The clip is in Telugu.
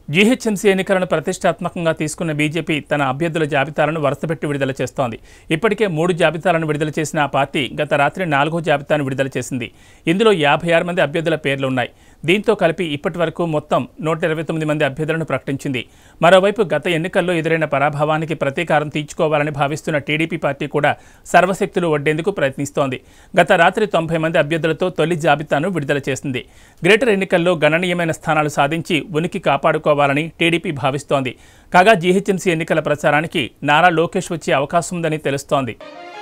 జీహెచ్ఎంసీ ఎన్నికలను ప్రతిష్టాత్మకంగా తీసుకున్న బీజేపీ తన అభ్యర్థుల జాబితాలను వరుసపెట్టి విడుదల చేస్తోంది ఇప్పటికే మూడు జాబితాలను విడుదల చేసిన ఆ పార్టీ గత రాత్రి నాలుగో జాబితాను విడుదల చేసింది ఇందులో యాభై ఆరు మంది అభ్యర్థుల పేర్లు ఉన్నాయి దీంతో కలిపి ఇప్పటి వరకు మొత్తం నూట ఇరవై తొమ్మిది మంది అభ్యర్థులను ప్రకటించింది మరోవైపు గత ఎన్నికల్లో ఎదురైన పరాభవానికి ప్రతీకారం తీర్చుకోవాలని భావిస్తున్న టీడీపీ పార్టీ కూడా సర్వశక్తులు వడ్డేందుకు ప్రయత్నిస్తోంది గత రాత్రి తొంభై మంది అభ్యర్థులతో తొలి జాబితాను విడుదల చేసింది గ్రేటర్ ఎన్నికల్లో గణనీయమైన స్థానాలు సాధించి ఉనికి కాపాడుకోవాలని టీడీపీ భావిస్తోంది కాగా జీహెచ్ఎంసీ ఎన్నికల ప్రచారానికి నారా లోకేష్ వచ్చే అవకాశం ఉందని తెలుస్తోంది